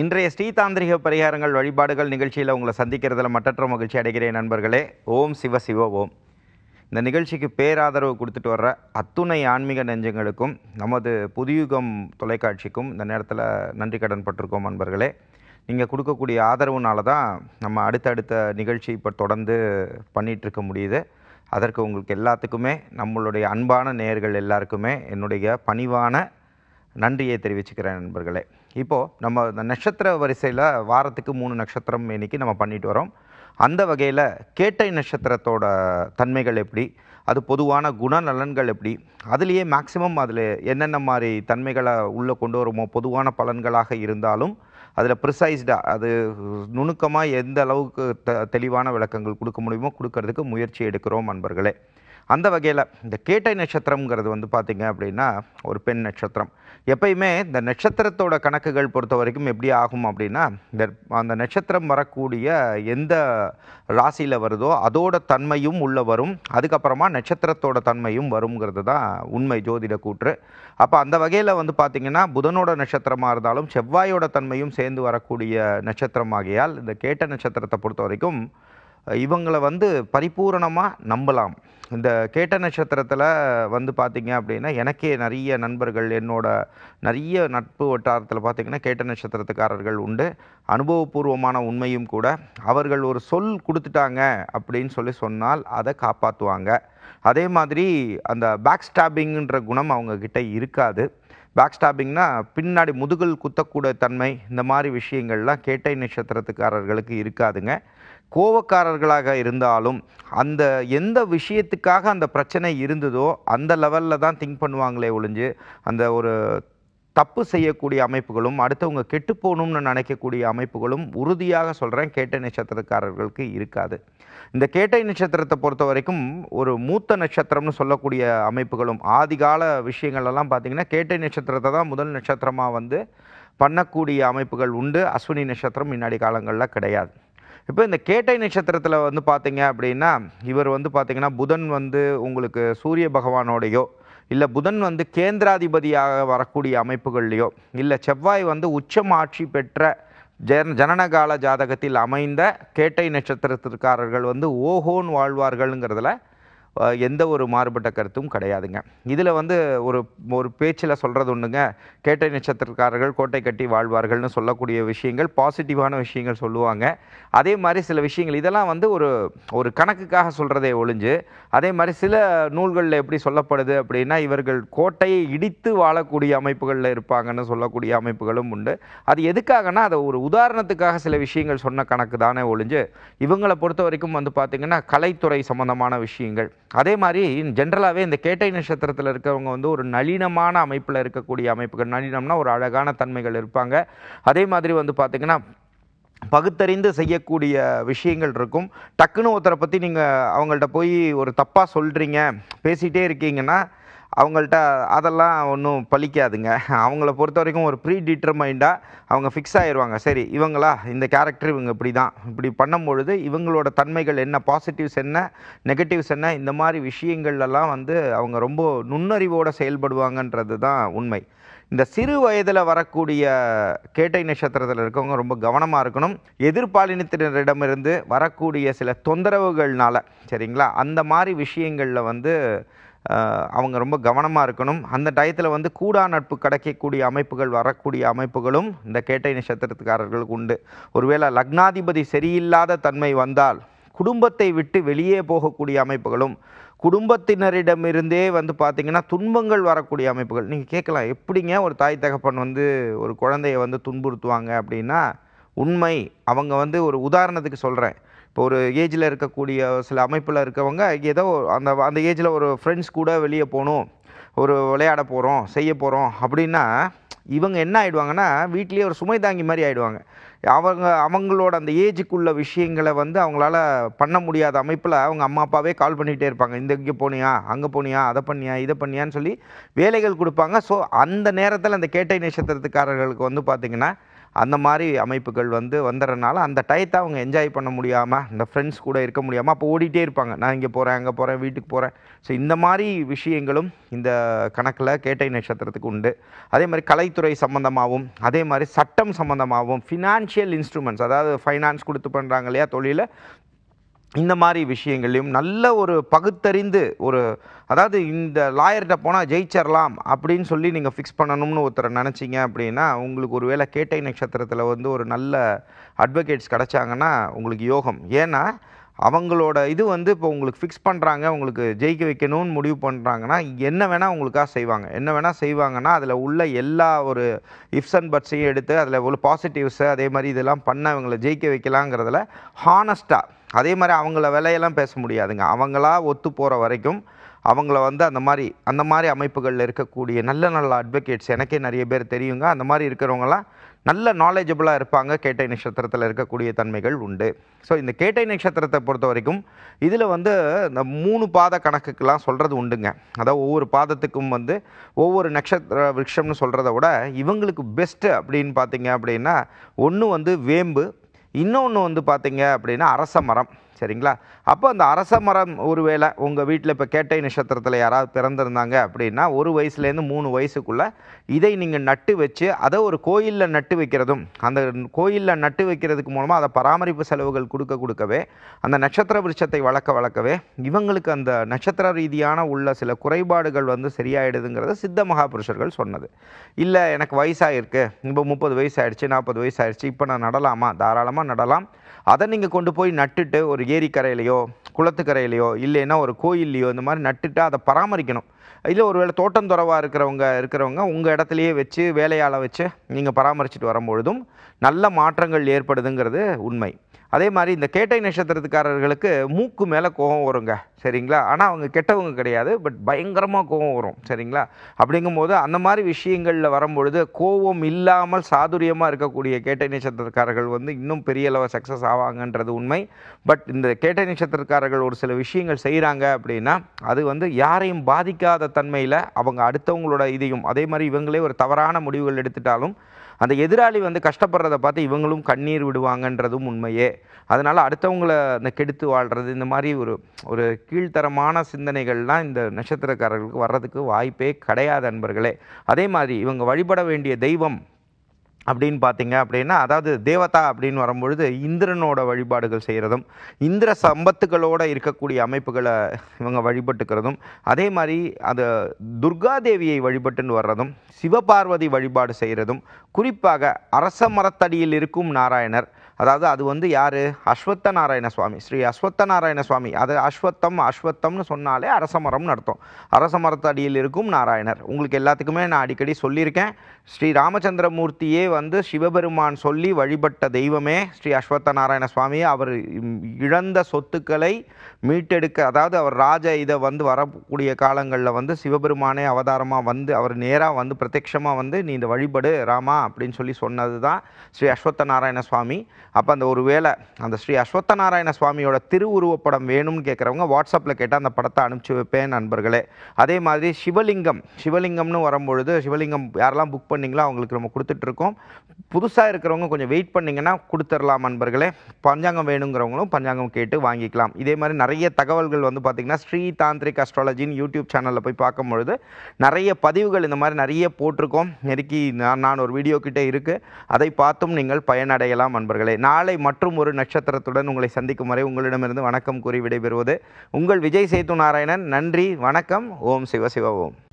இன்றைய ஸ்ரீதாந்திரிக பரிகாரங்கள் வழிபாடுகள் நிகழ்ச்சியில் உங்களை சந்திக்கிறதுல மட்டற்ற மகிழ்ச்சி அடைகிறேன் நண்பர்களே ஓம் சிவ சிவ ஓம் இந்த நிகழ்ச்சிக்கு பேராதரவு கொடுத்துட்டு வர்ற அத்துணை ஆன்மீக நெஞ்சங்களுக்கும் நமது புதியுகம் தொலைக்காட்சிக்கும் இந்த நேரத்தில் நன்றி கடன் பட்டிருக்கோம் நண்பர்களே நீங்கள் கொடுக்கக்கூடிய ஆதரவுனால தான் நம்ம அடுத்தடுத்த நிகழ்ச்சி இப்போ தொடர்ந்து பண்ணிட்டு இருக்க முடியுது அதற்கு உங்களுக்கு எல்லாத்துக்குமே நம்மளுடைய அன்பான நேயர்கள் எல்லாருக்குமே என்னுடைய பணிவான நன்றியை தெரிவிச்சுக்கிறேன் நண்பர்களே இப்போது நம்ம இந்த நட்சத்திர வரிசையில் வாரத்துக்கு மூணு நட்சத்திரம் இன்னைக்கு நம்ம பண்ணிட்டு வரோம் அந்த வகையில் கேட்டை நட்சத்திரத்தோட தன்மைகள் எப்படி அது பொதுவான குணநலன்கள் எப்படி அதுலேயே மேக்ஸிமம் அதில் என்னென்ன மாதிரி தன்மைகளை உள்ளே கொண்டு வருமோ பொதுவான பலன்களாக இருந்தாலும் அதில் ப்ரிசைஸ்டாக அது நுணுக்கமாக எந்த அளவுக்கு த தெளிவான விளக்கங்கள் கொடுக்க முடியுமோ கொடுக்கறதுக்கு முயற்சி எடுக்கிறோம் நண்பர்களே அந்த வகையில் இந்த கேட்டை நட்சத்திரம்ங்கிறது வந்து பார்த்திங்க அப்படின்னா ஒரு பெண் நட்சத்திரம் எப்பயுமே இந்த நட்சத்திரத்தோட கணக்குகள் பொறுத்த வரைக்கும் எப்படி ஆகும் அப்படின்னா இந்த அந்த நட்சத்திரம் வரக்கூடிய எந்த ராசியில் வருதோ அதோட தன்மையும் உள்ள வரும் அதுக்கப்புறமா நட்சத்திரத்தோட தன்மையும் வருங்கிறது தான் உண்மை ஜோதிட கூற்று அப்போ அந்த வகையில் வந்து பார்த்திங்கன்னா புதனோட நட்சத்திரமாக இருந்தாலும் செவ்வாயோட தன்மையும் சேர்ந்து வரக்கூடிய நட்சத்திரமாகியால் இந்த கேட்ட நட்சத்திரத்தை பொறுத்த வரைக்கும் இவங்களை வந்து பரிபூரணமாக நம்பலாம் இந்த கேட்ட நட்சத்திரத்தில் வந்து பார்த்திங்க அப்படின்னா எனக்கே நிறைய நண்பர்கள் என்னோட நிறைய நட்பு வட்டாரத்தில் பார்த்திங்கன்னா கேட்ட நட்சத்திரத்துக்காரர்கள் உண்டு அனுபவபூர்வமான உண்மையும் கூட அவர்கள் ஒரு சொல் கொடுத்துட்டாங்க அப்படின்னு சொல்லி சொன்னால் அதை காப்பாற்றுவாங்க அதே மாதிரி அந்த பேக் ஸ்டாபிங்ன்ற குணம் அவங்கக்கிட்ட இருக்காது பேக் ஸ்டாபிங்னா பின்னாடி முதுகில் குத்தக்கூட தன்மை இந்த மாதிரி விஷயங்கள்லாம் கேட்டை நட்சத்திரத்துக்காரர்களுக்கு இருக்காதுங்க கோவக்காரர்களாக இருந்தாலும் அந்த எந்த விஷயத்துக்காக அந்த பிரச்சனை இருந்ததோ அந்த லெவலில் தான் திங்க் பண்ணுவாங்களே ஒழிஞ்சு அந்த ஒரு தப்பு செய்யக்கூடிய அமைப்புகளும் அடுத்தவங்க கெட்டு போகணும்னு நினைக்கக்கூடிய அமைப்புகளும் உறுதியாக சொல்கிறேன் கேட்டை நட்சத்திரக்காரர்களுக்கு இருக்காது இந்த கேட்டை நட்சத்திரத்தை பொறுத்த வரைக்கும் ஒரு மூத்த நட்சத்திரம்னு சொல்லக்கூடிய அமைப்புகளும் ஆதிகால விஷயங்கள் எல்லாம் பார்த்தீங்கன்னா கேட்டை நட்சத்திரத்தை தான் முதல் நட்சத்திரமாக வந்து பண்ணக்கூடிய அமைப்புகள் உண்டு அஸ்வினி நட்சத்திரம் முன்னாடி காலங்களில் கிடையாது இப்போ இந்த கேட்டை நட்சத்திரத்தில் வந்து பார்த்தீங்க அப்படின்னா இவர் வந்து பார்த்தீங்கன்னா புதன் வந்து உங்களுக்கு சூரிய பகவானோடையோ இல்லை புதன் வந்து கேந்திராதிபதியாக வரக்கூடிய அமைப்புகள்லையோ இல்லை செவ்வாய் வந்து உச்சம் ஆட்சி பெற்ற ஜன ஜனனகால ஜாதகத்தில் அமைந்த கேட்டை நட்சத்திரத்திற்காரர்கள் வந்து ஓஹோன் வாழ்வார்கள்ங்கிறதுல அஹ், எந்த ஒரு மாறுபட்ட கருத்தும் கிடையாதுங்க இதில் வந்து ஒரு ஒரு பேச்சில் சொல்கிறது ஒன்றுங்க கேட்டை நட்சத்திரக்காரர்கள் கோட்டை கட்டி வாழ்வார்கள்னு சொல்லக்கூடிய விஷயங்கள் பாசிட்டிவான விஷயங்கள் சொல்லுவாங்க அதே மாதிரி சில விஷயங்கள் இதெல்லாம் வந்து ஒரு ஒரு கணக்குக்காக சொல்கிறதே ஒழிஞ்சு அதே மாதிரி சில நூல்களில் எப்படி சொல்லப்படுது அப்படின்னா இவர்கள் கோட்டையை இடித்து வாழக்கூடிய அமைப்புகளில் இருப்பாங்கன்னு சொல்லக்கூடிய அமைப்புகளும் உண்டு அது எதுக்காகனா அதை ஒரு உதாரணத்துக்காக சில விஷயங்கள் சொன்ன கணக்கு தானே ஒழிஞ்சு இவங்களை பொறுத்த வரைக்கும் வந்து பார்த்திங்கன்னா கலைத்துறை சம்மந்தமான விஷயங்கள் அதே மாதிரி ஜென்ரலாகவே இந்த கேட்டை நட்சத்திரத்தில் இருக்கிறவங்க வந்து ஒரு நளினமான அமைப்பில் இருக்கக்கூடிய அமைப்புகள் நளினம்னா ஒரு அழகான தன்மைகள் இருப்பாங்க அதே மாதிரி வந்து பார்த்திங்கன்னா பகுத்தறிந்து செய்யக்கூடிய விஷயங்கள் இருக்கும் டக்குன்னு ஒருத்தரை பற்றி நீங்கள் அவங்கள்ட்ட போய் ஒரு தப்பாக சொல்கிறீங்க பேசிகிட்டே இருக்கீங்கன்னா அவங்கள்ட்ட அதெல்லாம் ஒன்றும் பலிக்காதுங்க அவங்கள பொறுத்த வரைக்கும் ஒரு ப்ரீ டிட்டர்மைண்டாக அவங்க ஃபிக்ஸ் ஆயிடுவாங்க சரி இவங்களா இந்த கேரக்டர் இவங்க இப்படி தான் இப்படி பண்ணும்பொழுது இவங்களோட தன்மைகள் என்ன பாசிட்டிவ்ஸ் என்ன நெகட்டிவ்ஸ் என்ன இந்த மாதிரி விஷயங்கள்லாம் வந்து அவங்க ரொம்ப நுண்ணறிவோடு செயல்படுவாங்கன்றது தான் உண்மை இந்த சிறு வயதில் வரக்கூடிய கேட்டை நட்சத்திரத்தில் இருக்கவங்க ரொம்ப கவனமாக இருக்கணும் எதிர்பாலினத்தினரிடமிருந்து வரக்கூடிய சில தொந்தரவுகள்னால சரிங்களா அந்த மாதிரி விஷயங்களில் வந்து ஆஹ், அவங்க ரொம்ப கவனமாக இருக்கணும் அந்த டயத்தில் வந்து கூடா நட்பு கிடைக்கக்கூடிய அமைப்புகள் வரக்கூடிய அமைப்புகளும் இந்த கேட்டை நட்சத்திரத்துக்காரர்களுக்கு உண்டு ஒருவேளை லக்னாதிபதி சரியில்லாத தன்மை வந்தால் குடும்பத்தை விட்டு வெளியே போகக்கூடிய அமைப்புகளும் குடும்பத்தினரிடமிருந்தே வந்து பார்த்திங்கன்னா துன்பங்கள் வரக்கூடிய அமைப்புகள் நீங்கள் கேட்கலாம் எப்படிங்க ஒரு தாய் தகப்பன் வந்து ஒரு குழந்தைய வந்து துன்புறுத்துவாங்க அப்படின்னா உண்மை அவங்க வந்து ஒரு உதாரணத்துக்கு சொல்கிறேன் இப்போ ஒரு ஏஜில் இருக்கக்கூடிய சில அமைப்பில் இருக்கவங்க ஏதோ அந்த அந்த ஏஜில் ஒரு ஃப்ரெண்ட்ஸ் கூட வெளியே போகணும் ஒரு விளையாட போகிறோம் செய்ய போகிறோம் அப்படின்னா இவங்க என்ன ஆயிடுவாங்கன்னா வீட்லேயே ஒரு சுமை தாங்கி மாதிரி ஆயிடுவாங்க அவங்க அவங்களோட அந்த ஏஜுக்குள்ள விஷயங்களை வந்து அவங்களால பண்ண முடியாத அமைப்பில் அவங்க அம்மா அப்பாவே கால் பண்ணிகிட்டே இருப்பாங்க இந்த இங்கே போனியா அங்கே போனியா அதை பண்ணியா இதை பண்ணியான்னு சொல்லி வேலைகள் கொடுப்பாங்க ஸோ அந்த நேரத்தில் அந்த கேட்டை நட்சத்திரத்துக்காரர்களுக்கு வந்து பார்த்திங்கன்னா அந்த மாதிரி அமைப்புகள் வந்து வந்துடுறனால அந்த டயத்தை அவங்க என்ஜாய் பண்ண முடியாமல் இந்த ஃப்ரெண்ட்ஸ் கூட இருக்க முடியாமல் அப்போ ஓடிட்டே இருப்பாங்க நான் இங்கே போகிறேன் அங்கே போகிறேன் வீட்டுக்கு போகிறேன் ஸோ இந்த மாதிரி விஷயங்களும் இந்த கணக்கில் கேட்டை நட்சத்திரத்துக்கு உண்டு அதே மாதிரி கலைத்துறை சம்மந்தமாகவும் அதே மாதிரி சட்டம் சம்மந்தமாகவும் ஃபினான்ஷியல் இன்ஸ்ட்ருமெண்ட்ஸ் அதாவது ஃபைனான்ஸ் கொடுத்து பண்ணுறாங்க இல்லையா தொழிலை இந்த மாதிரி விஷயங்களையும் நல்ல ஒரு பகுத்தறிந்து ஒரு அதாவது இந்த லாயர்கிட்ட போனால் ஜெயிச்சிடலாம் அப்படின்னு சொல்லி நீங்கள் ஃபிக்ஸ் பண்ணணும்னு ஒருத்தரை நினச்சிங்க அப்படின்னா உங்களுக்கு ஒரு வேளை கேட்டை நட்சத்திரத்தில் வந்து ஒரு நல்ல அட்வொகேட்ஸ் கிடச்சாங்கன்னா உங்களுக்கு யோகம் ஏன்னா அவங்களோட இது வந்து இப்போ உங்களுக்கு ஃபிக்ஸ் பண்ணுறாங்க உங்களுக்கு ஜெயிக்க வைக்கணும்னு முடிவு பண்ணுறாங்கன்னா என்ன வேணால் உங்களுக்காக செய்வாங்க என்ன வேணால் செய்வாங்கன்னா அதில் உள்ள எல்லா ஒரு இஃப்ஸ் அண்ட் பட்ஸையும் எடுத்து அதில் உள்ள பாசிட்டிவ்ஸை அதே மாதிரி இதெல்லாம் பண்ண அவங்கள ஜெயிக்க வைக்கலாங்கிறதுல ஹானஸ்ட்டாக அதே மாதிரி அவங்கள விலையெல்லாம் பேச முடியாதுங்க அவங்களா ஒத்து போகிற வரைக்கும் அவங்கள வந்து அந்த மாதிரி அந்த மாதிரி அமைப்புகளில் இருக்கக்கூடிய நல்ல நல்ல அட்வொகேட்ஸ் எனக்கே நிறைய பேர் தெரியுங்க அந்த மாதிரி இருக்கிறவங்கலாம் நல்ல நாலேஜபிளாக இருப்பாங்க கேட்டை நட்சத்திரத்தில் இருக்கக்கூடிய தன்மைகள் உண்டு ஸோ இந்த கேட்டை நட்சத்திரத்தை பொறுத்த வரைக்கும் இதில் வந்து இந்த மூணு பாத கணக்குக்கெல்லாம் சொல்கிறது உண்டுங்க அதாவது ஒவ்வொரு பாதத்துக்கும் வந்து ஒவ்வொரு நட்சத்திர விருட்சம்னு சொல்கிறத விட இவங்களுக்கு பெஸ்ட்டு அப்படின்னு பார்த்தீங்க அப்படின்னா ஒன்று வந்து வேம்பு இன்னொன்று வந்து பார்த்தீங்க அப்படின்னா அரச மரம் சரிங்களா அப்போ அந்த அரச மரம் ஒருவேளை உங்கள் வீட்டில் இப்போ கேட்டை நட்சத்திரத்தில் யாராவது பிறந்திருந்தாங்க அப்படின்னா ஒரு வயசுலேருந்து மூணு வயசுக்குள்ளே இதை நீங்கள் நட்டு வச்சு அதை ஒரு கோயிலில் நட்டு வைக்கிறதும் அந்த கோயிலில் நட்டு வைக்கிறதுக்கு மூலமாக அதை பராமரிப்பு செலவுகள் கொடுக்க கொடுக்கவே அந்த நட்சத்திர விருட்சத்தை வளர்க்க வளர்க்கவே இவங்களுக்கு அந்த நட்சத்திர ரீதியான உள்ள சில குறைபாடுகள் வந்து சரியாயிடுதுங்கிறது சித்த மகாபுருஷர்கள் சொன்னது இல்லை எனக்கு வயசாகிருக்கு இப்போ முப்பது வயசு ஆயிடுச்சு நாற்பது வயசு ஆயிடுச்சு இப்போ நான் நடலாமா தாராளமாக நடலாம் அதை நீங்கள் கொண்டு போய் நட்டுட்டு ஒரு ஏரிக்கரையிலையோ குளத்துக்கரையிலையோ இல்லைன்னா ஒரு கோயில்லையோ இந்த மாதிரி நட்டுட்டு அதை பராமரிக்கணும் இல்லை ஒருவேளை தோட்டந்துறவாக இருக்கிறவங்க இருக்கிறவங்க உங்கள் இடத்துலையே வச்சு வேலையாளை வச்சு நீங்கள் பராமரிச்சுட்டு வரும்பொழுதும் நல்ல மாற்றங்கள் ஏற்படுதுங்கிறது உண்மை அதே மாதிரி இந்த கேட்டை நட்சத்திரத்துக்காரர்களுக்கு மூக்கு மேலே கோபம் வருங்க சரிங்களா ஆனால் அவங்க கெட்டவங்க கிடையாது பட் பயங்கரமாக கோபம் வரும் சரிங்களா அப்படிங்கும்போது அந்த மாதிரி விஷயங்களில் வரும்பொழுது கோபம் இல்லாமல் சாதுரியமாக இருக்கக்கூடிய கேட்டை நட்சத்திரக்காரர்கள் வந்து இன்னும் பெரிய அளவு சக்ஸஸ் ஆவாங்கன்றது உண்மை பட் இந்த கேட்டை நட்சத்திரக்காரர்கள் ஒரு சில விஷயங்கள் செய்கிறாங்க அப்படின்னா அது வந்து யாரையும் பாதிக்காத தன்மையில் அவங்க அடுத்தவங்களோட இதையும் அதே மாதிரி இவங்களே ஒரு தவறான முடிவுகள் எடுத்துட்டாலும் அந்த எதிராளி வந்து கஷ்டப்படுறத பார்த்து இவங்களும் கண்ணீர் விடுவாங்கன்றதும் உண்மையே அதனால் அடுத்தவங்கள அந்த கெடுத்து வாழ்கிறது இந்த மாதிரி ஒரு ஒரு கீழ்த்தரமான சிந்தனைகள்லாம் இந்த நட்சத்திரக்காரர்களுக்கு வர்றதுக்கு வாய்ப்பே கிடையாது அன்பர்களே அதே மாதிரி இவங்க வழிபட வேண்டிய தெய்வம் அப்படின்னு பார்த்தீங்க அப்படின்னா அதாவது தேவதா அப்படின்னு வரும்பொழுது இந்திரனோட வழிபாடுகள் செய்கிறதும் இந்திர சம்பத்துகளோட இருக்கக்கூடிய அமைப்புகளை இவங்க வழிபட்டுக்கிறதும் அதே மாதிரி அது துர்காதேவியை வழிபட்டுன்னு வர்றதும் சிவபார்வதி வழிபாடு செய்கிறதும் குறிப்பாக அரச மரத்தடியில் இருக்கும் நாராயணர் அதாவது அது வந்து யார் அஸ்வத்த நாராயண சுவாமி ஸ்ரீ அஸ்வத்த நாராயண சுவாமி அது அஸ்வத்தம் அஸ்வத்தம்னு சொன்னாலே அரச மரம்னு அர்த்தம் அரச மரத்தடியில் இருக்கும் நாராயணர் உங்களுக்கு எல்லாத்துக்குமே நான் அடிக்கடி சொல்லியிருக்கேன் ஸ்ரீ ராமச்சந்திரமூர்த்தியே வந்து சிவபெருமான் சொல்லி வழிபட்ட தெய்வமே ஸ்ரீ அஸ்வத்த நாராயண சுவாமி அவர் இம், இழந்த சொத்துக்களை மீட்டெடுக்க அதாவது அவர் ராஜ இதை வந்து வரக்கூடிய காலங்களில் வந்து சிவபெருமானே அவதாரமாக வந்து அவர் நேராக வந்து பிரத்யக்ஷமாக வந்து நீ இந்த வழிபடு ராமா அப்படின்னு சொல்லி சொன்னது தான் ஸ்ரீ அஸ்வத்த நாராயண சுவாமி அப்போ அந்த ஒரு வேளை அந்த ஸ்ரீ அஸ்வத்த நாராயண சுவாமியோட திருவுருவப்படம் வேணும்னு கேட்குறவங்க வாட்ஸ்அப்பில் கேட்டால் அந்த படத்தை அனுப்பிச்சி வைப்பேன் நண்பர்களே அதே மாதிரி சிவலிங்கம் சிவலிங்கம்னு வரும்பொழுது சிவலிங்கம் யாரெல்லாம் புக் பண்ணீங்களோ அவங்களுக்கு நம்ம கொடுத்துட்ருக்கோம் புதுசாக இருக்கிறவங்க கொஞ்சம் வெயிட் பண்ணிங்கன்னா கொடுத்துடலாம் நண்பர்களே பஞ்சாங்கம் வேணுங்கிறவங்களும் பஞ்சாங்கம் கேட்டு வாங்கிக்கலாம் இதே மாதிரி நிறைய தகவல்கள் வந்து பார்த்திங்கன்னா ஸ்ரீ தாந்திரிக் அஸ்ட்ராலஜின்னு யூடியூப் சேனலில் போய் பார்க்கும் பொழுது நிறைய பதிவுகள் இந்த மாதிரி நிறைய போட்டிருக்கோம் நெருக்கி நான் நான் ஒரு வீடியோ கிட்டே இருக்குது அதை பார்த்தும் நீங்கள் பயனடையலாம் நண்பர்களே நாளை மற்றும் ஒரு நட்சத்திரத்துடன் உங்களை சந்திக்கும் வரை உங்களிடமிருந்து வணக்கம் கூறி விடைபெறுவது உங்கள் விஜய் சேத்து நாராயணன் நன்றி வணக்கம் ஓம் சிவ சிவ ஓம்